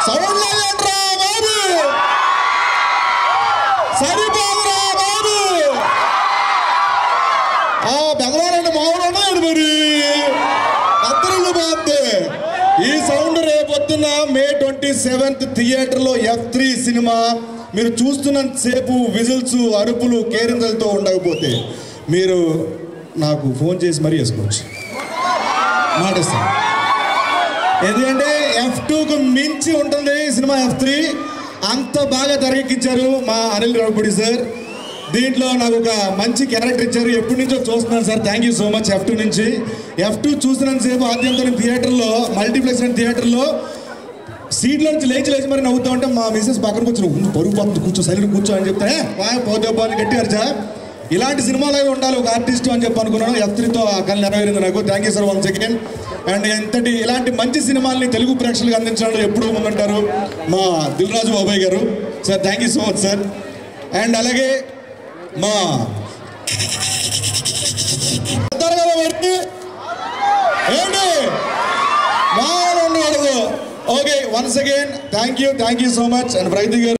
sound లేదంట్రా బాబు సరిపోదురా బాబు ఆ బెంగళూరు అంటే మామూలు ఉన్నాడు మరి అద్దరిల్లు బాగుంది ఈ సౌండ్ రేపొద్దున మే ట్వంటీ సెవెంత్ థియేటర్లో ఎఫ్ త్రీ సినిమా మీరు చూస్తున్నంత సేపు విజిల్స్ అరుపులు కేరింతలతో ఉండకపోతే మీరు నాకు ఫోన్ చేసి మరీ వేసుకోవచ్చు మాటిస్తాను ఎందుకంటే ఎఫ్ టూకు మించి ఉంటుంది ఈ సినిమా ఎఫ్ త్రీ అంత బాగా తెరకెక్కించారు మా అనిల్ రావుపూడి సార్ దీంట్లో నాకు ఒక మంచి క్యారెక్టర్ ఇచ్చారు ఎప్పటి నుంచో చూస్తున్నాను sir thank you so much F two నుంచి ఎఫ్ టూ చూసినంతసేపు ఆద్యంతో థియేటర్లో మల్టీప్లెక్స్ అనే థియేటర్లో సీట్లో నుంచి లేచి లేచి మరి నవ్వుతా ఉంటే మా మిసెస్ పక్కన కూర్చొని "ఉండు, పరుగు పోతుంది కూర్చో సైలెంట్ కూర్చో అని చెప్తే "వాయ్, పోతే పోని గట్టి అరిచా ఇలాంటి సినిమాలు ఉండాలి ఒక ఆర్టిస్ట్ అని చెప్పి అనుకున్నాను ఎఫ్ త్రీతో ఆ కళ నెరవేరింది నాకు thank you sir one second and ఎంతటి ఇలాంటి మంచి సినిమాల్ని తెలుగు ప్రేక్షకులకు అందించడంలో ఎప్పుడూ ముందుంటారు మా దిల్ రాజు బాబాయ్ గారు sir thank you so much sir and అలాగే మా చెప్తారు కదా మరి ఏంటి మా అడుగు okay once again thank you thank you so much and Preethi గారు